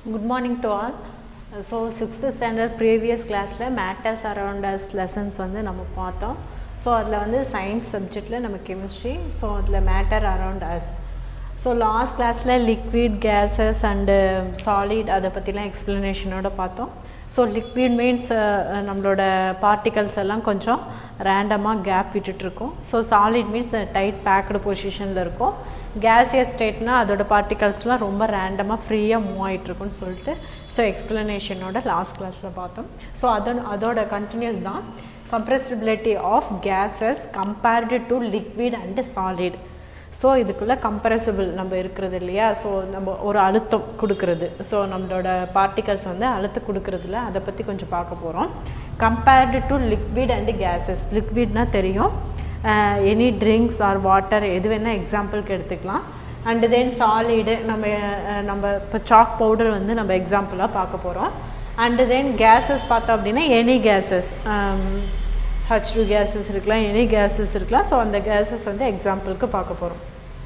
good morning to all so sixth standard previous கிளாஸில் matters around us lessons வந்து நம்ம பார்த்தோம் ஸோ அதில் வந்து சயின்ஸ் சப்ஜெக்டில் நம்ம கெமிஸ்ட்ரி ஸோ அதில் matter around us so last கிளாஸில் லிக்விட் கேஸஸ் அண்டு சாலிட் அதை பற்றிலாம் எக்ஸ்ப்ளனேஷனோட பார்த்தோம் ஸோ லிக்விட் மீன்ஸ் நம்மளோட பார்ட்டிகல்ஸ் எல்லாம் கொஞ்சம் ரேண்டமாக கேப் விட்டுட்ருக்கோம் so solid means tight packed பொசிஷனில் இருக்கும் கேசியஸ் ஸ்டேட்னா அதோட பார்ட்டிகல்ஸ்லாம் ரொம்ப ரேண்டமாக ஃப்ரீயாக மூவ் ஆகிட்டுருக்குன்னு சொல்லிட்டு ஸோ எக்ஸ்ப்ளனேஷனோட லாஸ்ட் கிளாஸில் பார்த்தோம் ஸோ அதன் அதோட கண்டினியூஸ் தான் compressibility of gases compared to liquid and solid so இதுக்குள்ளே கம்ப்ரெசிபிள் நம்ம இருக்கிறது இல்லையா ஸோ நம்ம ஒரு அழுத்தம் கொடுக்கறது ஸோ நம்மளோட பார்ட்டிகல்ஸ் வந்து அழுத்தம் கொடுக்கறதுல அதை பற்றி கொஞ்சம் பார்க்க போகிறோம் compared to liquid and gases லிக்விட்னா தெரியும் எனி ட்ரிங்க்ஸ் ஆர் வாட்டர் எது வேணால் எக்ஸாம்பிளுக்கு எடுத்துக்கலாம் அண்டு தென் சாலிடு நம்ம நம்ம இப்போ சாக் பவுடர் வந்து நம்ம எக்ஸாம்பிளாக பார்க்க போகிறோம் அண்டு தென் கேஸஸ் பார்த்தோம் அப்படின்னா any gases H two gases இருக்கலாம் எனி கேஸஸ் இருக்கலாம் ஸோ அந்த கேஸஸ் வந்து எக்ஸாம்பிளுக்கு பார்க்க போகிறோம்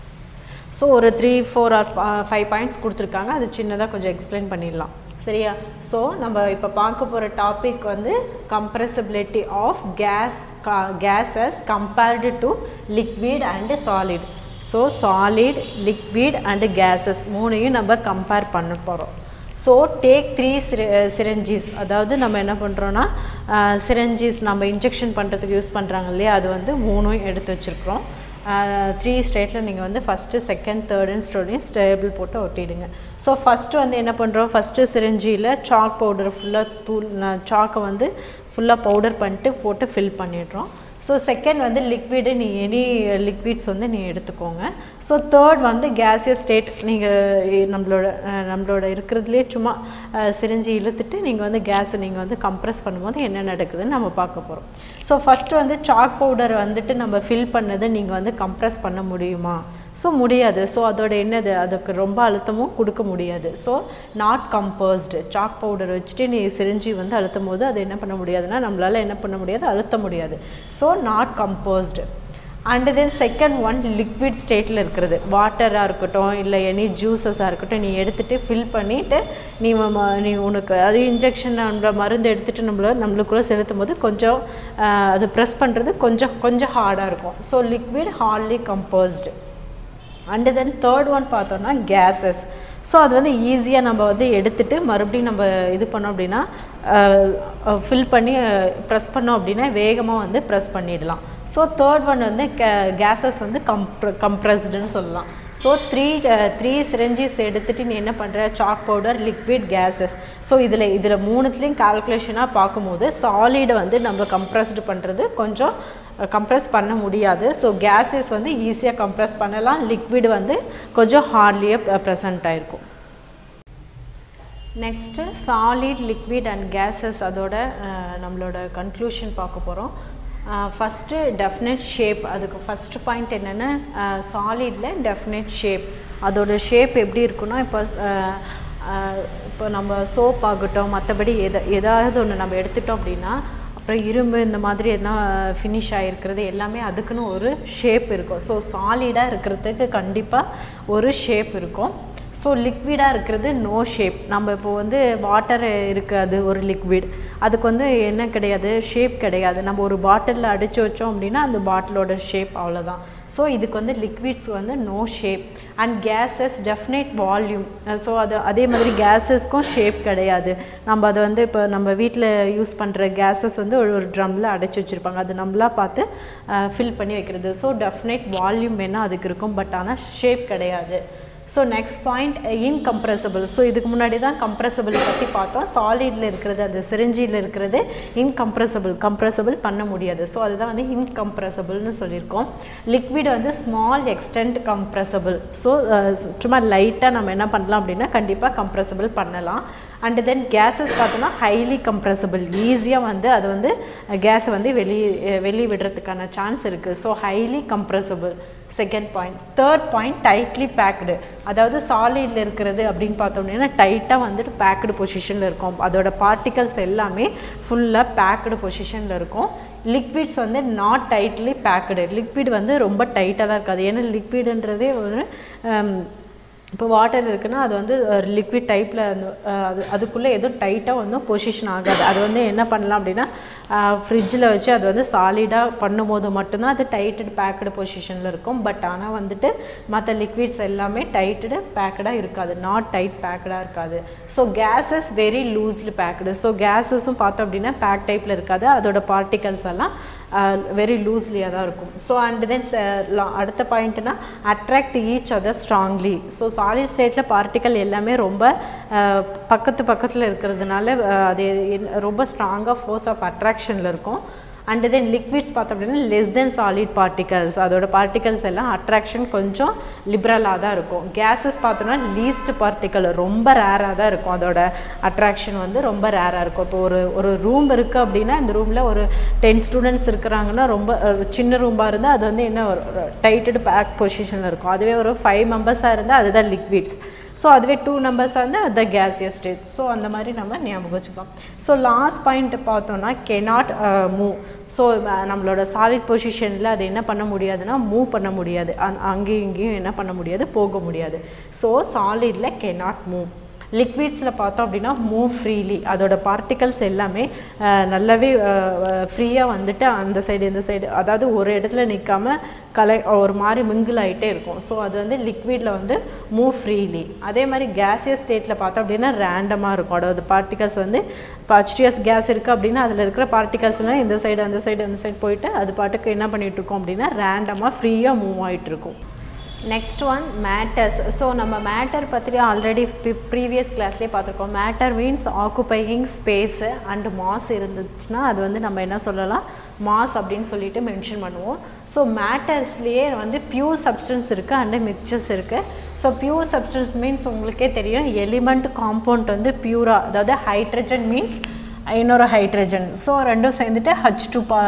ஸோ ஒரு three four or five points கொடுத்துருக்காங்க அது சின்னதாக கொஞ்சம் எக்ஸ்பிளைன் பண்ணிடலாம் சரியா ஸோ நம்ம இப்போ பார்க்க போகிற டாபிக் வந்து compressibility of gas gases compared to liquid and solid so solid liquid and gases மூணையும் நம்ம கம்பேர் பண்ண போகிறோம் ஸோ டேக் த்ரீ சிரி சிரஞ்சிஸ் அதாவது நம்ம என்ன பண்ணுறோன்னா சிரஞ்சிஸ் நம்ம இன்ஜெக்ஷன் பண்ணுறதுக்கு யூஸ் பண்ணுறாங்க இல்லையா அது வந்து மூணும் எடுத்து வச்சுருக்குறோம் த்ரீ ஸ்டேட்டில் நீங்கள் வந்து ஃபஸ்ட்டு செகண்ட் தேர்டுன்னு ஸ்டோடையும் ஸ்டேபிள் போட்டு ஒட்டிடுங்க ஸோ ஃபஸ்ட்டு வந்து என்ன பண்ணுறோம் ஃபஸ்ட்டு சிரஞ்சியில் சாக் பவுடர் ஃபுல்லாக தூள் சாக்கை வந்து ஃபுல்லாக பவுடர் பண்ணிட்டு போட்டு ஃபில் பண்ணிடுறோம் ஸோ செகண்ட் வந்து லிக்விடு நீ எனி லிக்விட்ஸ் வந்து நீ எடுத்துக்கோங்க ஸோ தேர்ட் வந்து கேஸியஸ் ஸ்டேட் நீங்கள் நம்மளோட நம்மளோட இருக்கிறதுலே சும்மா சிரிஞ்சு இழுத்துட்டு நீங்கள் வந்து கேஸை நீங்கள் வந்து கம்ப்ரெஸ் பண்ணும்போது என்ன நடக்குதுன்னு நம்ம பார்க்க போகிறோம் ஸோ ஃபஸ்ட்டு வந்து சாக் பவுடர் வந்துட்டு நம்ம ஃபில் பண்ணதை நீங்கள் வந்து கம்ப்ரெஸ் பண்ண முடியுமா ஸோ முடியாது ஸோ அதோட என்னது அதுக்கு ரொம்ப அழுத்தமும் கொடுக்க முடியாது so not composed chalk powder வச்சுட்டு நீ சிரிஞ்சி வந்து அழுத்தும் போது அது என்ன பண்ண முடியாதுன்னா நம்மளால் என்ன பண்ண முடியாது அழுத்த முடியாது so not composed and then second one liquid ஸ்டேட்டில் இருக்கிறது வாட்டராக இருக்கட்டும் இல்லை எனி ஜூஸஸாக இருக்கட்டும் நீ எடுத்துகிட்டு ஃபில் பண்ணிவிட்டு நீ நீ உனக்கு அது இன்ஜெக்ஷன் நம்ம மருந்து எடுத்துகிட்டு நம்மள நம்மளுக்குள்ளே செலுத்தும் போது கொஞ்சம் அது ப்ரெஸ் பண்ணுறது கொஞ்சம் கொஞ்சம் ஹார்டாக இருக்கும் so liquid hardly composed and then third one பார்த்தோன்னா கேஸஸ் ஸோ அது வந்து ஈஸியாக நம்ம வந்து எடுத்துகிட்டு மறுபடியும் நம்ம இது பண்ணோம் அப்படின்னா ஃபில் பண்ணி ப்ரெஸ் பண்ணோம் அப்படின்னா வேகமாக வந்து ப்ரெஸ் பண்ணிடலாம் ஸோ தேர்ட் ஒன் வந்து கேஸஸ் வந்து கம்ப்ர கம்ப்ரெஸ்டுன்னு சொல்லலாம் ஸோ த்ரீ த்ரீ சிரஞ்சிஸ் எடுத்துகிட்டு நீ என்ன பண்ணுற chalk powder liquid gases so இதில் இதில் மூணுத்துலேயும் கால்குலேஷனாக பார்க்கும்போது சாலிடை வந்து நம்ம கம்ப்ரெஸ்டு பண்ணுறது கொஞ்சம் கம்ப்ரெஸ் பண்ண முடியாது ஸோ கேஸஸ் வந்து ஈஸியாக கம்ப்ரெஸ் பண்ணலாம் லிக்விட் வந்து கொஞ்சம் ஹார்ட்லியே ப்ரெசண்ட் ஆகிருக்கும் next solid liquid and gases அதோட நம்மளோட கன்க்ளூஷன் பார்க்க போகிறோம் ஃபஸ்ட்டு டெஃபினட் ஷேப் அதுக்கு ஃபஸ்ட்டு பாயிண்ட் என்னென்னா சாலிடில் டெஃபினட் ஷேப் அதோட ஷேப் எப்படி இருக்குன்னா இப்போ இப்போ நம்ம சோப் ஆகட்டும் மற்றபடி எதை ஏதாவது ஒன்று நம்ம எடுத்துட்டோம் அப்படின்னா அப்புறம் இரும்பு இந்த மாதிரி என்ன ஃபினிஷ் ஆகிருக்கிறது எல்லாமே அதுக்குன்னு ஒரு ஷேப் இருக்கும் ஸோ சாலிடாக இருக்கிறதுக்கு கண்டிப்பாக ஒரு ஷேப் இருக்கும் ஸோ லிக்விடாக இருக்கிறது நோ ஷேப் நம்ம இப்போ வந்து வாட்டர் இருக்காது ஒரு லிக்விட் அதுக்கு வந்து என்ன கிடையாது ஷேப் கிடையாது நம்ம ஒரு பாட்டிலில் அடித்து வச்சோம் அப்படின்னா அந்த பாட்டிலோட ஷேப் அவ்வளோதான் ஸோ இதுக்கு வந்து லிக்விட்ஸ் வந்து no shape and gases definite volume so அது அதே மாதிரி கேஸஸ்க்கும் ஷேப் கிடையாது நம்ம அதை வந்து இப்போ நம்ம வீட்டில் யூஸ் பண்ணுற கேஸஸ் வந்து ஒரு ஒரு ட்ரம்மில் அடைச்சி வச்சுருப்பாங்க அது நம்மளாக பார்த்து ஃபில் பண்ணி வைக்கிறது ஸோ டெஃபினேட் வால்யூம் வேணால் அதுக்கு இருக்கும் பட் ஆனால் ஷேப் கிடையாது so next point incompressible so இதுக்கு முன்னாடி தான் கம்ப்ரெசபிள் பற்றி பார்த்தோம் சாலிடில் இருக்கிறது அந்த சிரிஞ்சியில் இருக்கிறது இன்கம்ப்ரெசபிள் கம்ப்ரெசபிள் பண்ண முடியாது ஸோ அதுதான் வந்து இன்கம்ப்ரெசபிள்னு சொல்லியிருக்கோம் லிக்விட் வந்து ஸ்மால் எக்ஸ்டென்ட் கம்ப்ரெசபிள் ஸோ சும்மா லைட்டாக நம்ம என்ன பண்ணலாம் அப்படின்னா கண்டிப்பாக கம்ப்ரெசபிள் பண்ணலாம் அண்டு தென் கேஸஸ் பார்த்தோன்னா ஹைலி கம்ப்ரெசபிள் ஈஸியாக வந்து அது வந்து கேஸை வந்து வெளியே வெளியே விடுறதுக்கான சான்ஸ் இருக்குது so highly compressible second point third point tightly packed அதாவது சாலிடில் இருக்கிறது அப்படின்னு பார்த்தோம்னா டைட்டாக வந்துட்டு பேக்டு பொசிஷனில் இருக்கும் அதோட பார்ட்டிகல்ஸ் எல்லாமே ஃபுல்லாக பேக்டு பொசிஷனில் இருக்கும் லிக்விட்ஸ் வந்து நாட் டைட்லி பேக்டு லிக்விட் வந்து ரொம்ப டைட்டாக தான் இருக்காது ஏன்னா லிக்விடுன்றதே ஒரு இப்போ வாட்டர் இருக்குன்னா அது வந்து லிக்விட் டைப்பில் அது அதுக்குள்ளே எதுவும் டைட்டாக வந்து பொசிஷன் ஆகாது அது வந்து என்ன பண்ணலாம் அப்படின்னா ஃப்ரிட்ஜில் வச்சு அது வந்து சாலிடாக பண்ணும்போது மட்டும்தான் அது டைட்டட் பேக்கடு பொசிஷனில் இருக்கும் பட் ஆனால் வந்துட்டு மற்ற லிக்விட்ஸ் எல்லாமே டைட்டடு பேக்கடாக இருக்காது நாட் டைட் பேக்கடாக இருக்காது so gases very loosely packed so கேஸஸும் பார்த்தோம் அப்படின்னா பேக் டைப்பில் இருக்காது அதோட பார்ட்டிகல்ஸ் எல்லாம் வெரி லூஸ்லியாக தான் இருக்கும் ஸோ அண்ட் தென் அடுத்த பாயிண்ட்னா attract each other strongly so solid ஸ்டேட்டில் பார்ட்டிக்கல் எல்லாமே ரொம்ப அஹ், பக்கத்து பக்கத்தில் இருக்கிறதுனால அஹ், அது என்ன- ரொம்ப ஸ்ட்ராங்காக ஃபோர்ஸ் ஆஃப் அட்ராக்ஷனில் இருக்கும் அண்ட் தென் லிக்விட்ஸ் பார்த்தோம் அப்படின்னா லெஸ் தென் சாலிட் பார்ட்டிகல்ஸ் அதோட பார்ட்டிகல்ஸ் எல்லாம் அட்ராக்ஷன் கொஞ்சம் லிபரலாக தான் இருக்கும் கேஸஸ் பார்த்தோம்னா லீஸ்ட் பார்ட்டிக்கல் ரொம்ப ரேராக தான் இருக்கும் அதோட அட்ராக்ஷன் வந்து ரொம்ப ரேராக இருக்கும் இப்போ ஒரு ஒரு ரூம் இருக்குது அப்படின்னா இந்த ரூமில் ஒரு டென் ஸ்டூடெண்ட்ஸ் இருக்கிறாங்கன்னா ரொம்ப அஹ், சின்ன ரூமாக இருந்தால் அது வந்து என்ன ஒரு டைட்டடு பேக் பொசிஷனில் இருக்கும் அதுவே ஒரு ஃபைவ் மெம்பர்ஸாக இருந்தால் அதுதான் லிக்விட்ஸ் ஸோ அதுவே டூ நம்பர்ஸாக இருந்தால் அதுதான் கேசியஸ் ஸ்டேட் ஸோ அந்த மாதிரி நம்ம ஞாபகம் வச்சுக்கலாம் ஸோ லாஸ்ட் பாயிண்ட் பார்த்தோம்னா கெனாட் மூவ் ஸோ நம்மளோட சாலிட் பொசிஷனில் அது என்ன பண்ண முடியாதுன்னா மூவ் பண்ண முடியாது அங் அங்கேயும் இங்கேயும் என்ன பண்ண முடியாது போக முடியாது ஸோ சாலிடில் கெனாட் மூவ் லிக்விட்ஸில் பார்த்தோம் அப்படின்னா மூவ் ஃப்ரீலி அதோட பார்ட்டிகல்ஸ் எல்லாமே அஹ், நல்லாவே ஃப்ரீயாக வந்துட்டு அந்த சைடு இந்த சைடு அதாவது ஒரு இடத்துல நிற்காம கலை ஒரு மாதிரி மிங்கிள் ஆகிட்டே இருக்கும் ஸோ அது வந்து லிக்விடில் வந்து மூவ் ஃப்ரீலி அதே மாதிரி கேசியஸ் ஸ்டேட்டில் பார்த்தோம் அப்படின்னா ரேண்டமாக இருக்கும் அதாவது பார்ட்டிகல்ஸ் வந்து இப்போ ஹச்டிஎஸ் கேஸ் இருக்குது அப்படின்னா அதில் இருக்கிற பார்ட்டிகல்ஸ்லாம் இந்த சைடு அந்த சைடு அந்த சைடு போயிட்டு அது பாட்டுக்கு என்ன பண்ணிட்டு இருக்கோம் அப்படின்னா ரேண்டமாக ஃப்ரீயாக மூவ் ஆகிட்டு இருக்கும் நெக்ஸ்ட் ஒன் மேட்டர்ஸ் ஸோ நம்ம மேட்டர் பற்றி ஆல்ரெடி ப்ரீவியஸ் கிளாஸ்லேயே பார்த்துருக்கோம் matter means occupying space and mass இருந்துச்சுன்னா அது வந்து நம்ம என்ன சொல்லலாம் மாஸ் அப்படின்னு சொல்லிட்டு மென்ஷன் பண்ணுவோம் ஸோ மேட்டர்ஸ்லேயே வந்து பியூர் சப்ஸ்டன்ஸ் இருக்குது அண்டு மிக்சர்ஸ் இருக்குது ஸோ பியூர் சப்ஸ்டன்ஸ் மீன்ஸ் உங்களுக்கே தெரியும் எலிமெண்ட் காம்பவுண்ட் வந்து பியூராக அதாவது ஹைட்ரஜன் மீன்ஸ் இன்னொரு ஹைட்ரஜன் ஸோ ரெண்டும் சேர்ந்துட்டு ஹச் டூ பா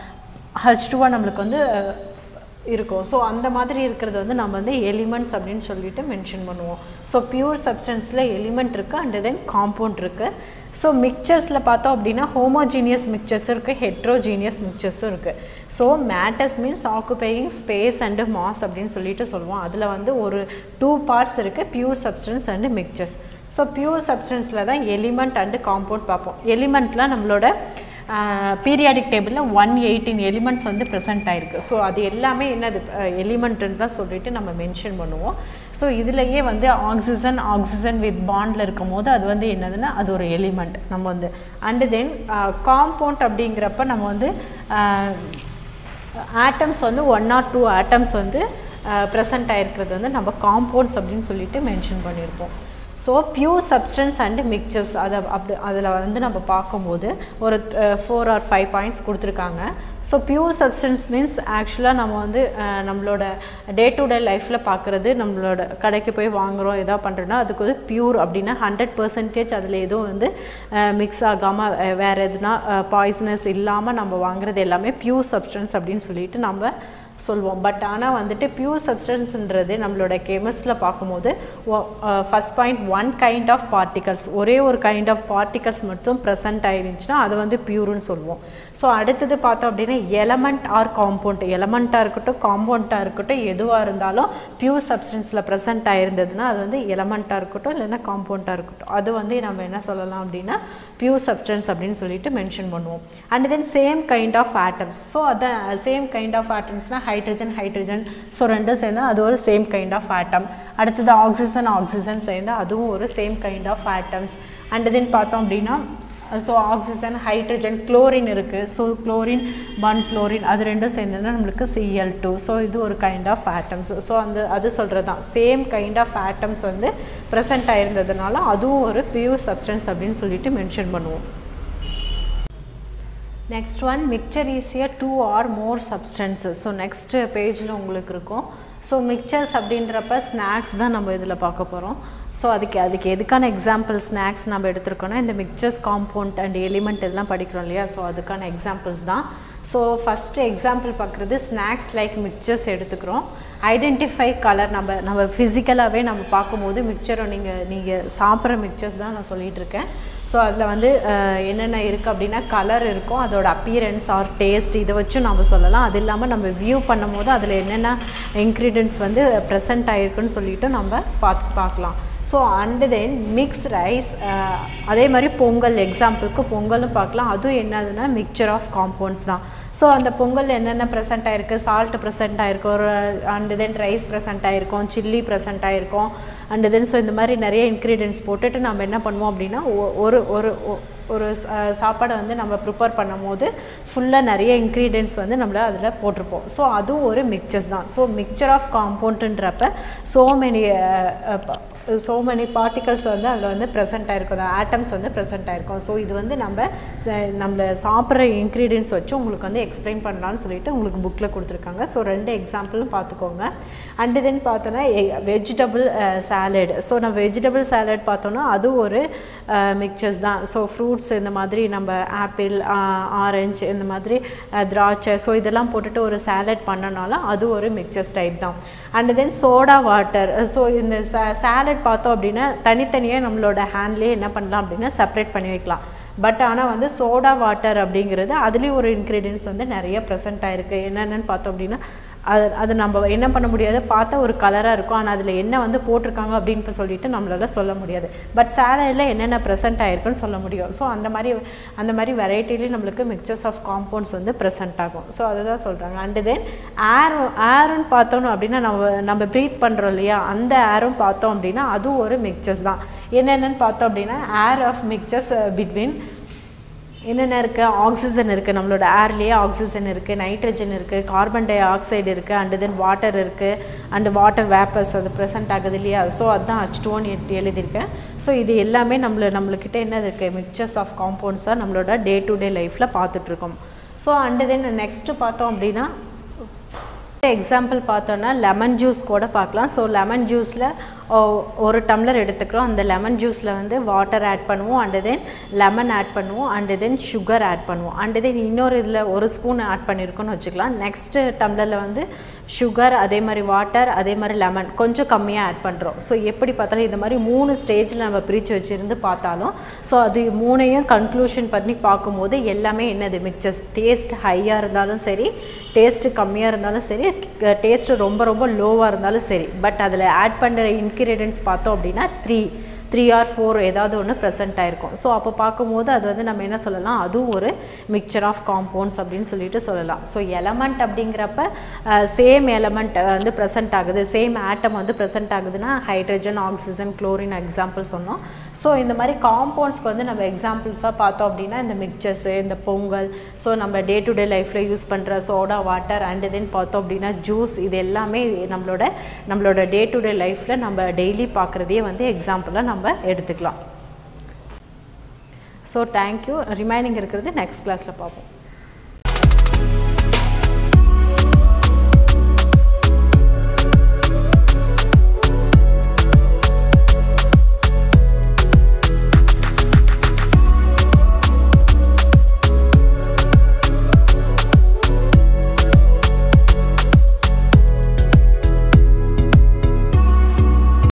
ஹச் டூவாக நம்மளுக்கு வந்து அஹ், இருக்கும் ஸோ அந்த மாதிரி இருக்கிறது வந்து நம்ம வந்து எலிமெண்ட்ஸ் அப்படின்னு சொல்லிட்டு மென்ஷன் பண்ணுவோம் ஸோ பியூர் சப்ஸ்டன்ஸில் எலிமெண்ட் இருக்குது அண்ட் தென் காம்பவுண்ட் இருக்குது ஸோ மிக்சர்ஸில் பார்த்தோம் அப்படின்னா ஹோமோஜீனியஸ் மிக்சர்ஸும் இருக்குது ஹெட்ரோஜீனியஸ் மிக்சர்ஸும் இருக்குது so matters means occupying space and mass அப்படின்னு சொல்லிட்டு சொல்லுவோம் அதில் வந்து ஒரு டூ பார்ட்ஸ் இருக்குது pure substance and mixtures so pure சப்ஸ்டன்ஸில் தான் எலிமெண்ட் அண்டு காம்பவுண்ட் பார்ப்போம் எலிமெண்ட்லாம் நம்மளோட பீரியாடிக் டேபிளில் ஒன் எயிட்டீன் எலிமெண்ட்ஸ் வந்து ப்ரெசென்ட் ஆயிருக்கு ஸோ அது எல்லாமே என்னது எலிமெண்ட்டுன்னு தான் சொல்லிட்டு நம்ம மென்ஷன் பண்ணுவோம் ஸோ இதுலேயே வந்து ஆக்சிஜன் ஆக்சிஜன் வித் பாண்டில் இருக்கும் போது அது வந்து என்னதுன்னா அது ஒரு எலிமெண்ட் நம்ம வந்து அண்டு தென் காம்பவுண்ட் அப்படிங்கிறப்ப நம்ம வந்து ஆட்டம்ஸ் வந்து ஒன் ஆர் டூ ஆட்டம்ஸ் வந்து ப்ரெசென்ட் ஆயிருக்கிறது வந்து நம்ம காம்பவுண்ட்ஸ் அப்படின்னு சொல்லிட்டு மென்ஷன் பண்ணியிருப்போம் so pure substance and mixtures அதை அப்படி அதில் வந்து நம்ம பார்க்கும்போது ஒரு ஃபோர் ஆர் ஃபைவ் பாயிண்ட்ஸ் கொடுத்துருக்காங்க ஸோ பியூர் சப்ஸ்டன்ஸ் மீன்ஸ் ஆக்சுவலாக நம்ம வந்து அஹ், நம்மளோட டே டு டே லைஃப்பில் பார்க்குறது நம்மளோட கடைக்கு போய் வாங்குகிறோம் எதா பண்ணுறோன்னா அதுக்கு வந்து பியூர் அப்படின்னா ஹண்ட்ரட் பர்சன்டேஜ் அதில் எதுவும் வந்து மிக்ஸ் ஆகாமல் வேறு எதுனா பாய்சனஸ் இல்லாமல் நம்ம வாங்குறது எல்லாமே பியூர் சப்ஸ்டன்ஸ் அப்படின்னு சொல்லிட்டு நம்ம சொல்லுவோம் பட் ஆனால் வந்துட்டு பியூர் சப்ஸ்டன்ஸ்ன்றது நம்மளோட கெமிஸ்டில் பார்க்கும்போது first point one kind of particles ஒரே ஒரு கைண்ட் ஆஃப் பார்ட்டிகல்ஸ் மட்டும் ப்ரெசென்ட் ஆயிருந்துச்சுன்னா அது வந்து பியூர்னு சொல்லுவோம் ஸோ அடுத்தது பார்த்தோம் அப்படின்னா எலமெண்ட் ஆர் காம்பவுண்ட் எலமெண்ட்டாக இருக்கட்டும் காம்பவுண்ட்டாக இருக்கட்டும் எதுவாக இருந்தாலும் பியூர் சப்ஸ்டன்ஸில் ப்ரெசென்ட் ஆயிருந்ததுன்னா அது வந்து எலமெண்ட்டாக இருக்கட்டும் இல்லைன்னா காம்பவுண்ட்டாக இருக்கட்டும் அது வந்து நம்ம என்ன சொல்லலாம் அப்படின்னா பியூர் சப்ஸ்டன்ஸ் அப்படின்னு சொல்லிட்டு மென்ஷன் பண்ணுவோம் and then same kind of atoms so அதான் சேம் கைண்ட் ஆஃப் ஆட்டம்ஸ்னால் ஹைட்ரஜன் ஹைட்ரஜன் ஸோ ரெண்டும் சேர்ந்தால் அது ஒரு சேம் கைண்ட் ஆஃப் ஆட்டம் அடுத்தது ஆக்சிஜன் ஆக்சிஜன் சேர்ந்தால் அதுவும் ஒரு same kind of atoms and then பார்த்தோம் அப்படின்னா ஸோ ஆக்சிஜன் ஹைட்ரஜன் குளோரின் இருக்குது ஸோ குளோரின் ஒன் குளோரின் அது ரெண்டும் சேர்ந்ததுன்னா நம்மளுக்கு சிஎல் டூ ஸோ இது ஒரு கைண்ட் ஆஃப் ஆட்டம்ஸ் ஸோ அந்த அது சொல்கிறது தான் சேம் கைண்ட் ஆஃப் ஆட்டம்ஸ் வந்து ப்ரெசென்ட் ஆயிருந்ததுனால அதுவும் ஒரு பியூர் சப்ஸ்டன்ஸ் அப்படின்னு சொல்லிட்டு மென்ஷன் பண்ணுவோம் நெக்ஸ்ட் ஒன் மிக்சர் ஈஸியாக two or more substances so next பேஜில் உங்களுக்கு இருக்கும் ஸோ மிக்சர்ஸ் அப்படின்றப்ப ஸ்நாக்ஸ் தான் நம்ம இதில் பார்க்க போகிறோம் ஸோ அதுக்கு அதுக்கு எதுக்கான எக்ஸாம்பிள் ஸ்நாக்ஸ் நம்ம எடுத்துருக்கோன்னா இந்த மிக்சர்ஸ் காம்பவுண்ட் அண்ட் எலிமெண்ட் இதெல்லாம் படிக்கிறோம் இல்லையா ஸோ அதுக்கான எக்ஸாம்பிள்ஸ் தான் ஸோ ஃபஸ்ட்டு எக்ஸாம்பிள் பார்க்குறது ஸ்நாக்ஸ் லைக் மிக்சர்ஸ் எடுத்துக்கிறோம் ஐடென்டிஃபை கலர் நம்ம நம்ம ஃபிசிக்கலாகவே நம்ம பார்க்கும்போது மிக்சரை நீங்கள் நீங்கள் சாப்பிட்ற மிக்சர்ஸ் தான் நான் சொல்லிகிட்டு இருக்கேன் ஸோ அதில் வந்து அஹ், என்னென்ன இருக்குது அப்படின்னா கலர் இருக்கும் அதோட அப்பியரன்ஸ் ஆர் டேஸ்ட் இதை வச்சும் நம்ம சொல்லலாம் அது இல்லாமல் நம்ம வியூ பண்ணும்போது அதில் என்னென்ன இன்க்ரீடியன்ட்ஸ் வந்து ப்ரெசென்ட் ஆகிருக்குன்னு சொல்லிட்டு நம்ம பார்த்து பார்க்கலாம் so and then mix rice அதே மாதிரி பொங்கல் எக்ஸாம்பிளுக்கு பொங்கலும் பார்க்கலாம் அதுவும் என்னதுன்னா மிக்சர் ஆஃப் காம்பவுண்ட்ஸ் தான் ஸோ அந்த பொங்கல் என்னென்ன ப்ரெசென்ட் ஆயிருக்கு சால்ட் ப்ரெசென்ட் ஆயிருக்கும் ஒரு அண்டு தென் ரைஸ் ப்ரெசென்ட் ஆயிருக்கும் சில்லி ப்ரெசென்ட் ஆயிருக்கும் அண்டு தென் ஸோ இந்த மாதிரி நிறைய இன்க்ரீடியன்ஸ் போட்டுட்டு நம்ம என்ன பண்ணுவோம் அப்படின்னா ஒ- ஒரு ஒரு ஒ- ஒரு சா- சாப்பாடை வந்து நம்ம ப்ரிப்பேர் பண்ணும்போது ஃபுல்லாக நிறைய இன்க்ரீடியன்ஸ் வந்து நம்மள அதில் போட்டிருப்போம் ஸோ அதுவும் ஒரு மிக்சர்ஸ் தான் ஸோ மிக்சர் ஆஃப் காம்பவுண்ட்ன்றப்ப so many so many particles வந்து அதில் வந்து ப்ரெசென்ட் ஆயிருக்கும் ஆட்டம்ஸ் வந்து ப்ரெசென்ட் ஆயிருக்கும் ஸோ இது வந்து நம்ம ச- நம்மள சாப்பிட்ற இன்க்ரீடியன்ஸ் வச்சு உங்களுக்கு வந்து எக்ஸ்பிளைன் பண்ணலாம்னு சொல்லிட்டு உங்களுக்கு புக்கில் கொடுத்துருக்காங்க ஸோ ரெண்டு எக்ஸாம்பிளும் பார்த்துக்கோங்க அண்டு தென் பார்த்தோன்னா வெஜிடபிள் சாலட் ஸோ நம்ம வெஜிடபிள் சாலட் பார்த்தோன்னா அது ஒரு மிக்சர்ஸ் தான் ஸோ ஃப்ரூட்ஸ் இந்த மாதிரி நம்ம ஆப்பிள் ஆரஞ்சு இந்த மாதிரி அஹ், திராட்சை ஸோ இதெல்லாம் போட்டுட்டு ஒரு சாலட் பண்ணனால அது ஒரு மிக்சர்ஸ் டைப் தான் and then soda water so இந்த சாலட் பார்த்தோம் அப்படின்னா தனித்தனியாக நம்மளோட ஹேண்ட்லேயே என்ன பண்ணலாம் அப்படின்னா செப்பரேட் பண்ணி வைக்கலாம் பட் ஆனால் வந்து சோடா வாட்டர் அப்படிங்கிறது அதுலேயும் ஒரு இன்க்ரீடியன்ஸ் வந்து நிறைய ப்ரெசென்ட் ஆயிருக்கு என்னென்னு பார்த்தோம் அப்படின்னா அது அது நம்ம என்ன பண்ண முடியாது பார்த்தா ஒரு கலராக இருக்கும் ஆனால் அதில் என்ன வந்து போட்டிருக்காங்க அப்படின்னு இப்ப சொல்லிட்டு நம்மளால சொல்ல முடியாது பட் சேலடில் என்னென்ன ப்ரெசென்ட் ஆயிருக்குன்னு சொல்ல முடியும் ஸோ அந்த மாதிரி அந்த மாதிரி வெரைட்டிலையும் நம்மளுக்கு மிக்சர்ஸ் ஆஃப் காம்பவுண்ட்ஸ் வந்து ப்ரெசென்ட் ஆகும் ஸோ அதுதான் சொல்கிறாங்க அண்டு தென் ஏர் ஏருன்னு பார்த்தோம் அப்படின்னா நம்ம நம்ம ப்ரீத் பண்ணுறோம் இல்லையா அந்த ஏரும் பார்த்தோம் அப்படின்னா அதுவும் ஒரு மிக்சர்ஸ் தான் என்னென்னு பார்த்தோம் அப்படின்னா ஏர் ஆஃப் மிக்சர்ஸ் பிட்வீன் என்னென்ன இருக்குது ஆக்சிஜன் இருக்குது நம்மளோட ஏர்லேயே ஆக்சிஜன் இருக்குது நைட்ரஜன் இருக்குது கார்பன் டை ஆக்சைடு இருக்குது அண்டு தென் வாட்டர் இருக்குது அண்டு வாட்டர் வேப்பர்ஸ் அது ப்ரெசென்ட் ஆகுது இல்லையா ஸோ அதுதான் ஹச் டூன்னு எழுதியிருக்கேன் ஸோ இது எல்லாமே நம்மள நம்மளுக்கிட்ட என்ன இருக்குது மிக்சர்ஸ் ஆஃப் காம்பவுண்ட்ஸாக நம்மளோட டே டு டே லைஃப்பில் பார்த்துட்ருக்கோம் ஸோ அண்டு தென் நெக்ஸ்ட்டு பார்த்தோம் அப்படின்னா எக்ஸாம்பிள் பார்த்தோன்னா லெமன் ஜூஸ் கூட பார்க்கலாம் ஸோ லெமன் ஜூஸில் ஒரு டம்ளர் எடுத்துக்கிறோம் அந்த லெமன் ஜூஸில் வந்து வாட்டர் ஆட் பண்ணுவோம் அண்டு தென் லெமன் ஆட் பண்ணுவோம் அண்டு தென் சுகர் ஆட் பண்ணுவோம் அண்டு தென் இன்னொரு இதில் ஒரு ஸ்பூன் ஆட் பண்ணியிருக்கோம்னு வச்சுக்கலாம் நெக்ஸ்ட்டு டம்ளரில் வந்து சுகர் அதே மாதிரி வாட்டர் அதே மாதிரி லெமன் கொஞ்சம் கம்மியாக ஆட் பண்ணுறோம் ஸோ எப்படி பார்த்தாலும் இந்த மாதிரி மூணு ஸ்டேஜில் நம்ம பிரித்து வச்சுருந்து பார்த்தாலும் ஸோ அது மூணையும் கன்க்ளூஷன் பண்ணி பார்க்கும்போது எல்லாமே என்னது மிக்சர்ஸ் டேஸ்ட் ஹையாக இருந்தாலும் சரி டேஸ்ட்டு கம்மியாக இருந்தாலும் சரி டேஸ்ட்டு ரொம்ப ரொம்ப லோவாக இருந்தாலும் சரி பட் அதில் ஆட் பண்ணுற இன்க்ரீடியன்ட்ஸ் பார்த்தோம் அப்படின்னா த்ரீ த்ரீ ஆர் ஃபோர் ஏதாவது ஒன்று ப்ரெசென்ட் ஆயிருக்கும் ஸோ அப்போ பார்க்கும்போது அது வந்து நம்ம என்ன சொல்லலாம் அதுவும் ஒரு மிக்சர் ஆஃப் காம்பவுண்ட்ஸ் அப்படின்னு சொல்லிட்டு சொல்லலாம் ஸோ எலமெண்ட் அப்படிங்கிறப்ப சேம் எலமெண்ட் வந்து ப்ரெசென்ட் ஆகுது சேம் ஆட்டம் வந்து ப்ரெசென்ட் ஆகுதுன்னா ஹைட்ரஜன் ஆக்சிஜன் குளோரின் எக்ஸாம்பிள் சொன்னோம் ஸோ இந்த மாதிரி காம்பவுண்ட்ஸ்க்கு வந்து நம்ம எக்ஸாம்பிள்ஸாக பார்த்தோம் அப்படின்னா இந்த மிக்சர்ஸு இந்த பொங்கல் ஸோ நம்ம டே டு டே லைஃப்பில் யூஸ் பண்ணுற சோடா வாட்டர் அண்ட் தென் பார்த்தோம் அப்படின்னா ஜூஸ் இது எல்லாமே நம்மளோட நம்மளோட டே டு டே லைஃப்பில் நம்ம டெய்லி பார்க்குறதையே வந்து எக்ஸாம்பிளாக நம்ம எடுத்துக்கலாம் ஸோ தேங்க்யூ ரிமைனிங் இருக்கிறது நெக்ஸ்ட் கிளாஸில் பார்ப்போம்